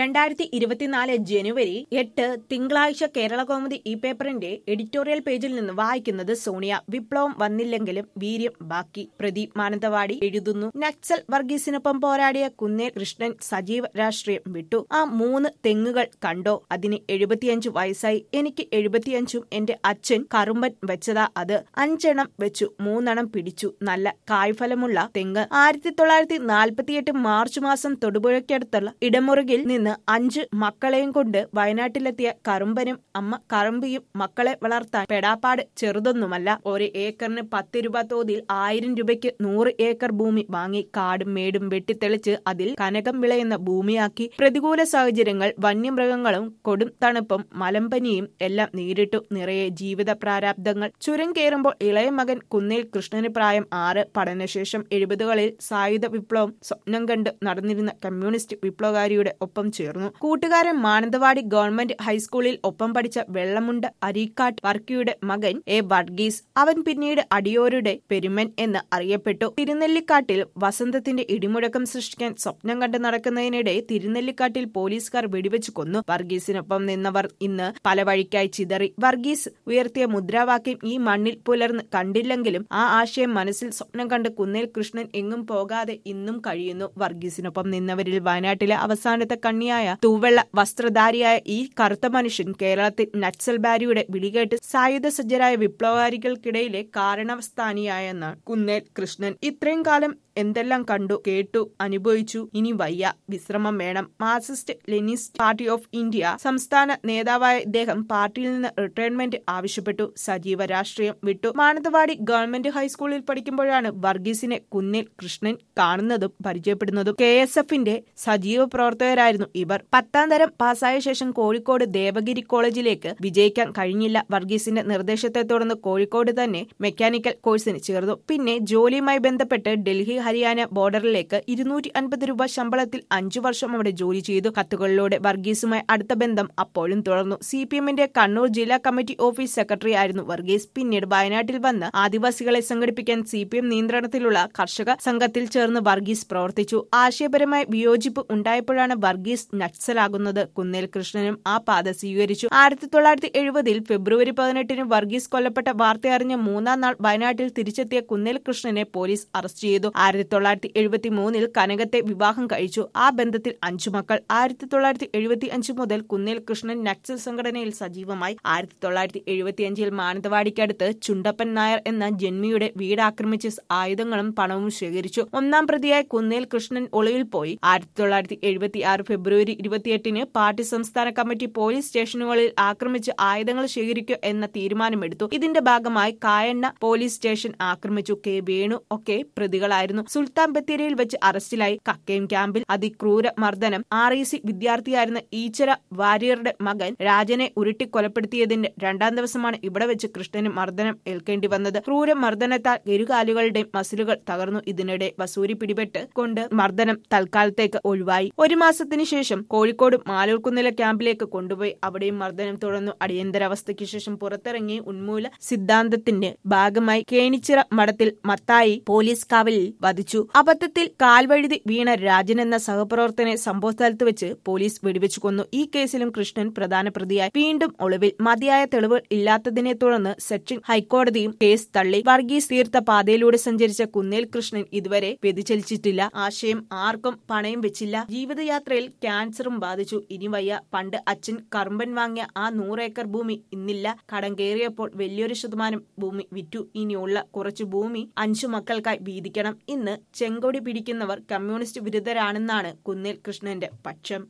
രണ്ടായിരത്തി ഇരുപത്തിനാല് ജനുവരി എട്ട് തിങ്കളാഴ്ച കേരള കൗമുദി ഈ പേപ്പറിന്റെ എഡിറ്റോറിയൽ പേജിൽ നിന്ന് വായിക്കുന്നത് സോണിയ വിപ്ലവം വന്നില്ലെങ്കിലും വീര്യം ബാക്കി പ്രദീപ് മാനന്തവാടി എഴുതുന്നു നക്സൽ വർഗീസിനൊപ്പം പോരാടിയ കുന്നേൽ കൃഷ്ണൻ സജീവ രാഷ്ട്രീയം വിട്ടു ആ മൂന്ന് തെങ്ങുകൾ കണ്ടോ അതിന് എഴുപത്തിയഞ്ചു വയസ്സായി എനിക്ക് എഴുപത്തിയഞ്ചും എന്റെ അച്ഛൻ കറുമ്പൻ വെച്ചതാ അത് അഞ്ചെണ്ണം വെച്ചു മൂന്നെണ്ണം പിടിച്ചു നല്ല കായ്ഫലമുള്ള തെങ്ങ് ആയിരത്തി തൊള്ളായിരത്തി നാൽപ്പത്തിയെട്ട് മാർച്ച് മാസം തൊടുപുഴയ്ക്കടുത്തുള്ള ഇടമുറുകിൽ നിന്ന് അഞ്ച് മക്കളെയും കൊണ്ട് വയനാട്ടിലെത്തിയ കറുമ്പനും അമ്മ കറുമ്പിയും മക്കളെ വളർത്താൻ പെടാപ്പാട് ചെറുതൊന്നുമല്ല ഒരു ഏക്കറിന് പത്ത് രൂപ തോതിൽ ആയിരം രൂപയ്ക്ക് നൂറ് ഏക്കർ ഭൂമി വാങ്ങി കാടും മേടും വെട്ടിത്തെളിച്ച് അതിൽ കനകം വിളയുന്ന ഭൂമിയാക്കി പ്രതികൂല സാഹചര്യങ്ങൾ വന്യമൃഗങ്ങളും കൊടും തണുപ്പും മലമ്പനിയും എല്ലാം നേരിട്ടു നിറയെ ജീവിത പ്രാരാബ്ദങ്ങൾ ചുരം കയറുമ്പോൾ ഇളയ മകൻ കുന്നേൽ കൃഷ്ണന് പ്രായം ആറ് പഠനശേഷം എഴുപതുകളിൽ സായുധ വിപ്ലവം സ്വപ്നം കണ്ട് നടന്നിരുന്ന കമ്മ്യൂണിസ്റ്റ് വിപ്ലവകാരിയുടെ ഒപ്പം ചേർന്നു കൂട്ടുകാരൻ മാനന്തവാടി ഗവൺമെന്റ് ഹൈസ്കൂളിൽ ഒപ്പം പഠിച്ച വെള്ളമുണ്ട അരീക്കാട്ട് വർക്കിയുടെ മകൻ എ വർഗീസ് അവൻ പിന്നീട് അടിയോരുടെ പെരുമൻ എന്ന് അറിയപ്പെട്ടു തിരുനെല്ലിക്കാട്ടിൽ വസന്തത്തിന്റെ ഇടിമുഴക്കം സൃഷ്ടിക്കാൻ സ്വപ്നം കണ്ട് നടക്കുന്നതിനിടെ തിരുനെല്ലിക്കാട്ടിൽ പോലീസുകാർ വെടിവെച്ചു കൊന്നു വർഗീസിനൊപ്പം നിന്നവർ ഇന്ന് പല വഴിക്കായി ചിതറി വർഗീസ് ഉയർത്തിയ മുദ്രാവാക്യം ഈ മണ്ണിൽ പുലർന്ന് കണ്ടില്ലെങ്കിലും ആ ആശയം മനസ്സിൽ സ്വപ്നം കണ്ട് കുന്നേൽ കൃഷ്ണൻ എങ്ങും പോകാതെ ഇന്നും കഴിയുന്നു വർഗീസിനൊപ്പം നിന്നവരിൽ വയനാട്ടിലെ അവസാനത്തെ കണ്ണിയായ തൂവെള്ള വസ്ത്രധാരിയായ ഈ കറുത്ത മനുഷ്യൻ കേരളത്തിൽ നക്സൽ ബാരിയുടെ വിളികേട്ട് സായുധ സജ്ജരായ വിപ്ലവകാരികൾക്കിടയിലെ കാരണസ്ഥാനിയായെന്നാണ് കുന്നേൽ കൃഷ്ണൻ ഇത്രയും കാലം എന്തെല്ലാം കണ്ടു കേട്ടു അനുഭവിച്ചു ഇനി വയ്യ വിശ്രമം വേണം Marxist Leninist party of India സംസ്ഥാന നേതാവായ ഇദ്ദേഹം പാർട്ടിയിൽ നിന്ന് റിട്ടയർമെന്റ് ആവശ്യപ്പെട്ടു സജീവ രാഷ്ട്രീയം വിട്ടു മാനന്തവാടി ഗവൺമെന്റ് ഹൈസ്കൂളിൽ പഠിക്കുമ്പോഴാണ് വർഗീസിനെ കുന്നിൽ കൃഷ്ണൻ കാണുന്നതും പരിചയപ്പെടുന്നതും കെ എസ് എഫിന്റെ സജീവ പ്രവർത്തകരായിരുന്നു ഇവർ പത്താം തരം പാസ്സായ ശേഷം കോഴിക്കോട് ദേവഗിരി കോളേജിലേക്ക് വിജയിക്കാൻ കഴിഞ്ഞില്ല വർഗീസിന്റെ നിർദ്ദേശത്തെ തുടർന്ന് കോഴിക്കോട് തന്നെ മെക്കാനിക്കൽ കോഴ്സിന് ചേർന്നു പിന്നെ ജോലിയുമായി ബന്ധപ്പെട്ട് ഡൽഹി ഹരിയാന ബോർഡറിലേക്ക് ഇരുന്നൂറ്റി അൻപത് രൂപ ശമ്പളത്തിൽ അഞ്ചു വർഷം അവിടെ ജോലി ചെയ്തു കത്തുകളിലൂടെ വർഗീസുമായി അടുത്ത ബന്ധം അപ്പോഴും തുടർന്നു സി പി എമ്മിന്റെ കണ്ണൂർ ജില്ലാ കമ്മിറ്റി ഓഫീസ് സെക്രട്ടറി ആയിരുന്നു വർഗീസ് പിന്നീട് വയനാട്ടിൽ വന്ന് ആദിവാസികളെ സംഘടിപ്പിക്കാൻ സി പി എം നിയന്ത്രണത്തിലുള്ള കർഷക സംഘത്തിൽ ചേർന്ന് വർഗീസ് പ്രവർത്തിച്ചു ആശയപരമായ വിയോജിപ്പ് ഉണ്ടായപ്പോഴാണ് വർഗീസ് നക്സലാകുന്നത് കുന്നേൽ കൃഷ്ണനും ആ പാത സ്വീകരിച്ചു ആയിരത്തി തൊള്ളായിരത്തി എഴുപതിൽ ഫെബ്രുവരി പതിനെട്ടിന് വർഗീസ് കൊല്ലപ്പെട്ട വാർത്തയറിഞ്ഞ മൂന്നാം നാൾ വയനാട്ടിൽ തിരിച്ചെത്തിയ കുന്നേൽ കൃഷ്ണനെ പോലീസ് അറസ്റ്റ് ചെയ്തു ആയിരത്തി തൊള്ളായിരത്തി എഴുപത്തി മൂന്നിൽ കനകത്തെ വിവാഹം കഴിച്ചു ആ ബന്ധത്തിൽ അഞ്ചു മക്കൾ ആയിരത്തി തൊള്ളായിരത്തി എഴുപത്തി അഞ്ച് മുതൽ കുന്നേൽ കൃഷ്ണൻ നക്സൽ സംഘടനയിൽ സജീവമായി ആയിരത്തി തൊള്ളായിരത്തി എഴുപത്തിയഞ്ചിൽ മാനന്തവാടിക്കടുത്ത് ചുണ്ടപ്പൻ നായർ എന്ന ജന്മിയുടെ വീട് ആക്രമിച്ച് ആയുധങ്ങളും പണവും ശേഖരിച്ചു ഒന്നാം പ്രതിയായ കുന്നേൽ കൃഷ്ണൻ ഒളിവിൽ പോയി ആയിരത്തി തൊള്ളായിരത്തി എഴുപത്തി ആറ് ഫെബ്രുവരി ഇരുപത്തിയെട്ടിന് പാർട്ടി സംസ്ഥാന കമ്മിറ്റി പോലീസ് സ്റ്റേഷനുകളിൽ ആക്രമിച്ച് ആയുധങ്ങൾ ശേഖരിക്കുക എന്ന തീരുമാനമെടുത്തു ഇതിന്റെ ഭാഗമായി കായണ്ണ പോലീസ് സ്റ്റേഷൻ ആക്രമിച്ചു കെ വേണു ഒക്കെ പ്രതികളായിരുന്നു സുൽത്താൻ ബത്തേരിയിൽ വെച്ച് അറസ്റ്റിലായി കക്കയം ക്യാമ്പിൽ അതിക്രൂര മർദ്ദനം ആർ ഇ സി വിദ്യാർത്ഥിയായിരുന്ന ഈച്ചര വാര്യറുടെ മകൻ രാജനെ ഉരുട്ടി കൊലപ്പെടുത്തിയതിന്റെ രണ്ടാം ദിവസമാണ് ഇവിടെ വെച്ച് കൃഷ്ണന് മർദ്ദനം ഏൽക്കേണ്ടി വന്നത് ക്രൂര മർദ്ദനത്താൽ ഇരുകാലുകളുടെയും മസിലുകൾ തകർന്നു ഇതിനിടെ വസൂരി പിടിപെട്ട് കൊണ്ട് മർദ്ദനം തൽക്കാലത്തേക്ക് ഒഴിവായി ഒരു മാസത്തിനു ശേഷം കോഴിക്കോട് മാലൂർക്കുന്നില ക്യാമ്പിലേക്ക് കൊണ്ടുപോയി അവിടെയും മർദ്ദനം തുടർന്നു അടിയന്തരാവസ്ഥയ്ക്ക് ശേഷം പുറത്തിറങ്ങി ഉന്മൂല സിദ്ധാന്തത്തിന്റെ ഭാഗമായി കേണിച്ചിറ മഠത്തിൽ മത്തായി പോലീസ് കാവലിൽ വധിച്ചു അബദ്ധത്തിൽ കാൽവഴുതി വീണ രാജൻ എന്ന സഹപ്രവർത്തനെ സംഭവസ്ഥലത്ത് വെച്ച് പോലീസ് വെടിവെച്ചു കൊന്നു ഈ കേസിലും കൃഷ്ണൻ പ്രധാന പ്രതിയായി വീണ്ടും ഒളിവിൽ മതിയായ തെളിവുകൾ ഇല്ലാത്തതിനെ തുടർന്ന് സെക്ഷൻ ഹൈക്കോടതിയും കേസ് തള്ളി വർഗീസ് തീർത്ത പാതയിലൂടെ സഞ്ചരിച്ച കുന്നേൽ കൃഷ്ണൻ ഇതുവരെ വ്യതിചലിച്ചിട്ടില്ല ആശയം ആർക്കും പണയം വെച്ചില്ല ജീവിതയാത്രയിൽ ക്യാൻസറും ബാധിച്ചു ഇനി വയ്യ പണ്ട് അച്ഛൻ കറുമ്പൻ വാങ്ങിയ ആ നൂറേക്കർ ഭൂമി ഇന്നില്ല കടം കയറിയപ്പോൾ വലിയൊരു ശതമാനം ഭൂമി വിറ്റു ഇനിയുള്ള കുറച്ചു ഭൂമി അഞ്ചു മക്കൾക്കായി വീതിക്കണം ഇന്ന് ചെങ്കൊടി പിടിക്കുന്നവർ കമ്മ്യൂണിസ്റ്റ് വിരുദ്ധരാണെന്നാണ് കുന്നേൽ കൃഷ്ണന്റെ പക്ഷം